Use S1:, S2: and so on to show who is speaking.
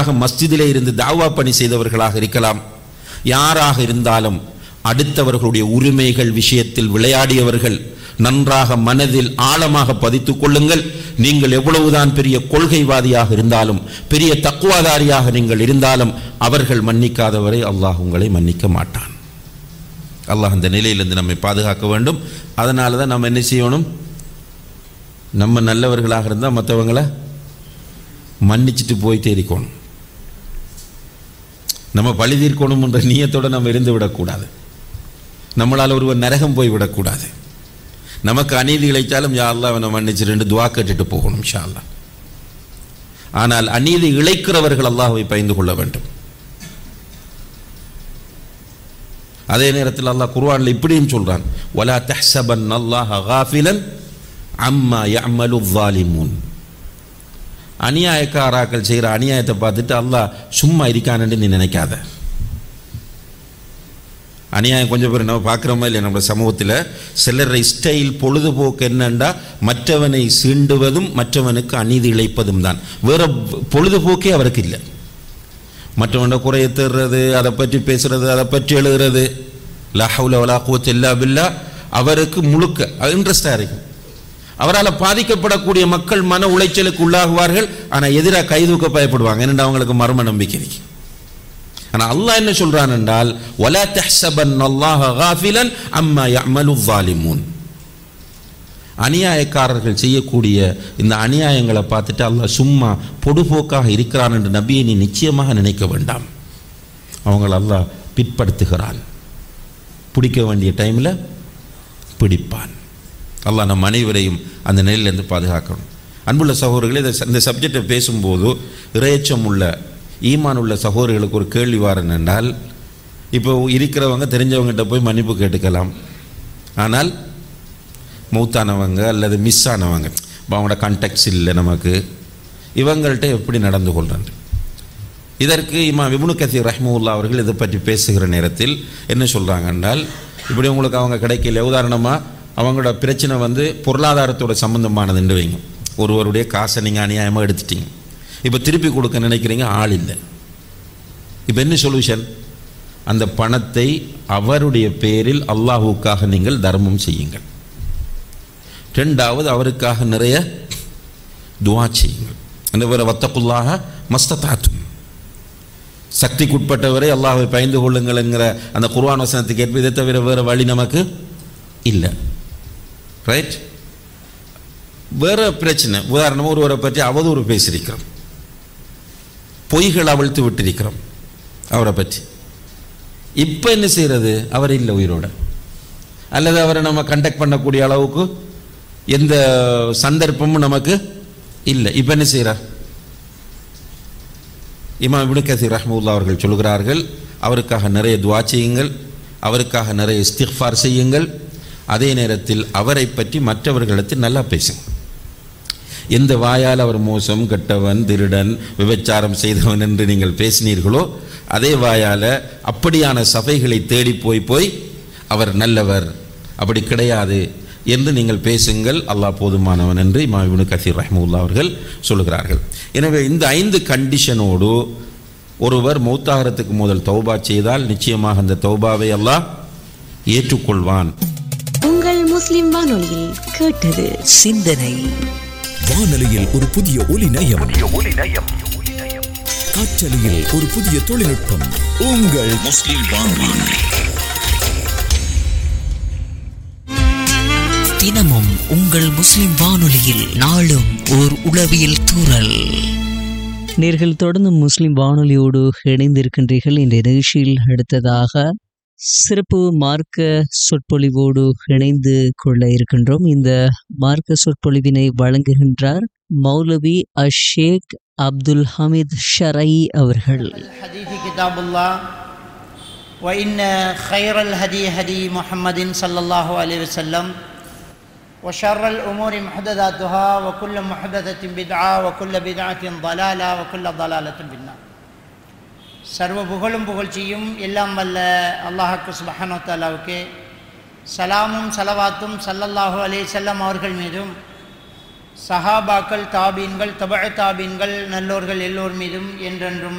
S1: நன்றாக மஸ்ஜிதிலே இருந்து தாவா பணி செய்தவர்களாக இருக்கலாம் யாராக இருந்தாலும் அடுத்தவர்களுடைய உரிமைகள் விஷயத்தில் விளையாடியவர்கள் நன்றாக மனதில் ஆழமாக பதித்துக் கொள்ளுங்கள் நீங்கள் எவ்வளவுதான் பெரிய கொள்கைவாதியாக இருந்தாலும் பெரிய தக்குவாதாரியாக நீங்கள் இருந்தாலும் அவர்கள் மன்னிக்காதவரை அல்லாஹ் உங்களை மன்னிக்க மாட்டான் அல்லாஹ் அந்த நிலையிலிருந்து நம்மை பாதுகாக்க வேண்டும் அதனால தான் நம்ம என்ன செய்யணும் நம்ம நல்லவர்களாக இருந்தால் மற்றவங்கள மன்னிச்சிட்டு போய் தேடிக்கணும் நம்ம பழி தீர்க்கணும் என்ற நீயத்தோடு நம்ம இருந்து விடக்கூடாது நம்மளால் ஒருவர் நரகம் போய் விடக்கூடாது நமக்கு அநீதி இழைத்தாலும் யா அல்லாஹ் அவனை மன்னிச்சு ரெண்டு துவா கேட்டுட்டு போகணும் ஷா அல்லாஹ் ஆனால் அநீதி இழைக்கிறவர்கள் அல்லாஹ்வை பயந்து கொள்ள வேண்டும் அதே நேரத்தில் அல்லாஹ் குர்ஆன்ல இப்படியும் சொல்றான் வலா தஹ்சபன் அல்லாஹ் காஃபிலன் அம்மா யஅமலு ظالمون அநியாயக்காராக்கள் செய்கிற அநியாயத்தை பார்த்துட்டு அல்லாஹ் சும்மா இருக்கானு நீ நினைக்காத அநியாயம் கொஞ்சம் பேர் நம்ம பார்க்குறோமா இல்லையா நம்ம சமூகத்தில் சிலரை ஸ்டைல் பொழுதுபோக்கு என்னண்டா மற்றவனை சீண்டுவதும் மற்றவனுக்கு அநீதி இழைப்பதும் தான் வேற பொழுதுபோக்கே அவருக்கு இல்லை மற்றவனை குறைய தேடுறது அதை பற்றி பேசுறது அதை பற்றி எழுதுறது லஹவுல வலா குவத் இல்லா பில்லா அவருக்கு முழுக்க இன்ட்ரெஸ்டாக இருக்கும் அவரால் பாதிக்கப்படக்கூடிய மக்கள் மன உளைச்சலுக்கு உள்ளாகுவார்கள் ஆனால் எதிராக கைதூக்க பயப்படுவாங்க ஏனென்றால் அவங்களுக்கு மர்ம நம்பிக்கை இருக்கு ஆனால் அல்லாஹ் என்ன சொல்றான் என்றால் வலா தஹ்சபன் அல்லாஹ் காஃபிலன் அம்மா யஅமலு ظالمون அநியாயக்காரர்கள் செய்யக்கூடிய இந்த அநியாயங்களை பார்த்துட்டு அல்லாஹ் சும்மா பொடுபோக்காக இருக்கிறான் என்று நபியை நீ நிச்சயமாக நினைக்க வேண்டாம் அவங்கள அல்லாஹ் பிற்படுத்துகிறான் பிடிக்க வேண்டிய டைமில் பிடிப்பான் அல்லாஹ் நம் அனைவரையும் அந்த நிலையிலிருந்து பாதுகாக்கணும் அன்புள்ள சகோதரர்களே இந்த இந்த சப்ஜெக்டை பேசும்போது இறையச்சம் உள்ள ஈமான் உள்ள சகோதரர்களுக்கு ஒரு கேள்வி வாரன் என்றால் இப்போ இருக்கிறவங்க தெரிஞ்சவங்ககிட்ட போய் மன்னிப்பு கேட்டுக்கலாம் ஆனால் மௌத்தானவங்க அல்லது மிஸ் ஆனவங்க இப்போ அவங்களோட கான்டாக்ட்ஸ் இல்லை நமக்கு இவங்கள்ட்ட எப்படி நடந்து கொள்றாங்க இதற்கு இமா விபுனு கசீர் ரஹ்மவுல்லா அவர்கள் இதை பற்றி பேசுகிற நேரத்தில் என்ன சொல்கிறாங்க என்றால் இப்படி உங்களுக்கு அவங்க கிடைக்கல உதாரணமாக அவங்களோட பிரச்சனை வந்து பொருளாதாரத்தோட சம்பந்தமானதுன்னு வைங்க ஒருவருடைய காசை நீங்கள் அநியாயமாக எடுத்துட்டீங்க இப்போ திருப்பி கொடுக்க நினைக்கிறீங்க ஆள் இல்லை இப்போ என்ன சொல்யூஷன் அந்த பணத்தை அவருடைய பேரில் அல்லாஹுக்காக நீங்கள் தர்மம் செய்யுங்கள் ரெண்டாவது அவருக்காக நிறைய துவா செய்யுங்கள் அந்த வேற வத்தக்குள்ளாக மஸ்தத்தாத்தும் சக்திக்குட்பட்டவரை அல்லாஹ்வை பயந்து கொள்ளுங்கள்ங்கிற அந்த குர்ஆன் வசனத்துக்கு ஏற்ப இதை தவிர வேறு வழி நமக்கு இல்லை ரைட் வேற பிரச்சனை உதாரணமாக ஒருவரை பற்றி அவதூறு பேசியிருக்கிறோம் பொய்கள் அவிழ்த்து விட்டிருக்கிறோம் அவரை பற்றி இப்போ என்ன செய்கிறது அவர் இல்லை உயிரோட அல்லது அவரை நம்ம கண்டக்ட் பண்ணக்கூடிய அளவுக்கு எந்த சந்தர்ப்பமும் நமக்கு இல்லை இப்போ என்ன செய்கிறார் இமாம் இப்னு கசீர் ரஹ்மவுல்லா அவர்கள் சொல்கிறார்கள் அவருக்காக நிறைய துவா செய்யுங்கள் அவருக்காக நிறைய இஸ்திஃபார் செய்யுங்கள் அதே நேரத்தில் அவரை பற்றி மற்றவர்களிடத்தில் நல்லா பேசுங்க எந்த வாயால் அவர் மோசம் கெட்டவன் திருடன் விபச்சாரம் செய்தவன் என்று நீங்கள் பேசினீர்களோ அதே வாயால் அப்படியான சபைகளை தேடி போய் போய் அவர் நல்லவர் அப்படி கிடையாது என்று நீங்கள் பேசுங்கள் அல்லாஹ் போதுமானவன் என்று இமாம் இப்னு கசீர் ரஹ்மவுல்லா அவர்கள் சொல்கிறார்கள் எனவே இந்த ஐந்து கண்டிஷனோடு ஒருவர் மௌத்தாகிறதுக்கு முதல் தௌபா செய்தால் நிச்சயமாக அந்த தௌபாவை அல்லாஹ் ஏற்றுக்கொள்வான்
S2: உங்கள் முஸ்லிம் வானொலியில் கேட்டது
S3: சிந்தனை
S4: வானொலியில் ஒரு புதிய ஒலி நயம் காற்றலையில் ஒரு புதிய தொழில்நுட்பம் உங்கள் முஸ்லிம் வானொலி
S3: தினமும் உங்கள் முஸ்லிம் வானொலியில் நாளும் ஓர் உளவியல் தூறல்
S5: நேர்கள் தொடர்ந்து முஸ்லிம் வானொலியோடு இணைந்திருக்கின்றீர்கள் இந்த நிகழ்ச்சியில் அடுத்ததாக சிறப்பு மார்க்க சொற்பொழிவோடு இணைந்து கொள்ள இருக்கின்றோம் இந்த மார்க்க சொற்பொழிவினை வழங்குகின்றார் மௌலவி அஷேக் அப்துல் ஹமீத் ஷரை அவர்கள்
S6: الحديث كتاب الله وإن خير الهدي هدي محمد صلى الله عليه وسلم وشر الأمور محدثاتها وكل محدثة بدعة وكل بدعة ضلالة وكل ضلالة في النار சர்வ புகழும் புகழ்ச்சியும் எல்லாம் வல்ல அல்லாஹாக்கு சுபஹானோ தாலாவுக்கு சலாமும் சலவாத்தும் சல்லல்லாஹு அலைஹி செல்லம் அவர்கள் மீதும் சஹாபாக்கள் தாபீன்கள் தபழ தாபீன்கள் நல்லோர்கள் எல்லோர் மீதும் என்றென்றும்